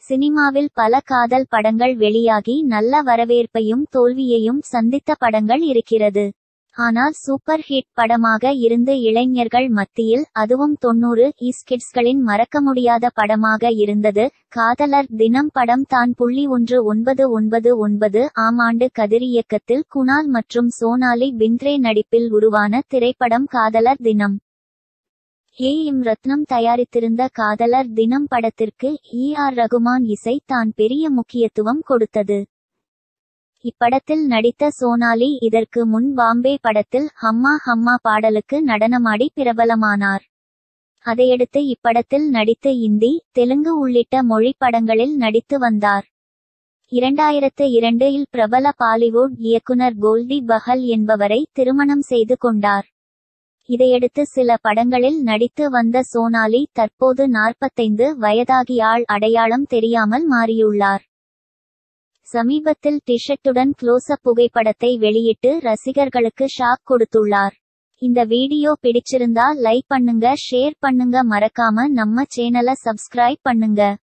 சினிமாவில் பல காதல் படங்கள் வெளியாகி நல்ல வரவேற்பையும் தோல்வியையும் சந்தித்த படங்கள் இருக்கிறது ஆனால் சூப்பர் ஹிட் படமாக இருந்து இளைஞர்கள் மத்தியில் அதுவும் தொன்னூறு ஈஸ்கிட்ஸ்களின் மறக்க முடியாத படமாக இருந்தது காதலர் தினம் படம் தான் புள்ளி ஒன்று ஒன்பது ஒன்பது ஒன்பது ஆம் ஆண்டு கதிர் இயக்கத்தில் குணால் மற்றும் சோனாலி பிந்த்ரே நடிப்பில் உருவான திரைப்படம் காதலர் தினம் ஏ எம் ரத்னம் தயாரித்திருந்த காதலர் தினம் படத்திற்கு ஈ ஆர் ரகுமான் இசை தான் பெரிய முக்கியத்துவம் கொடுத்தது இப்படத்தில் நடித்த சோனாலி இதற்கு முன் பாம்பே படத்தில் ஹம்மா ஹம்மா பாடலுக்கு நடனமாடி பிரபலமானார் அதையடுத்து இப்படத்தில் நடித்து இந்தி தெலுங்கு உள்ளிட்ட மொழி படங்களில் நடித்து வந்தார் இரண்டாயிரத்து இரண்டில் பிரபல பாலிவுட் இயக்குனர் கோல்டி பஹல் என்பவரை திருமணம் செய்து கொண்டார் இதையடுத்து சில படங்களில் நடித்து வந்த சோனாலி தற்போது நாற்பத்தைந்து வயதாகியாள் அடையாளம் தெரியாமல் மாறியுள்ளார் சமீபத்தில் டிஷர்ட்டுடன் க்ளோஸ்அப் புகைப்படத்தை வெளியிட்டு ரசிகர்களுக்கு ஷாக் கொடுத்துள்ளார் இந்த வீடியோ பிடிச்சிருந்தா லைக் பண்ணுங்க ஷேர் பண்ணுங்க மறக்காம நம்ம சேனலை சப்ஸ்கிரைப் பண்ணுங்க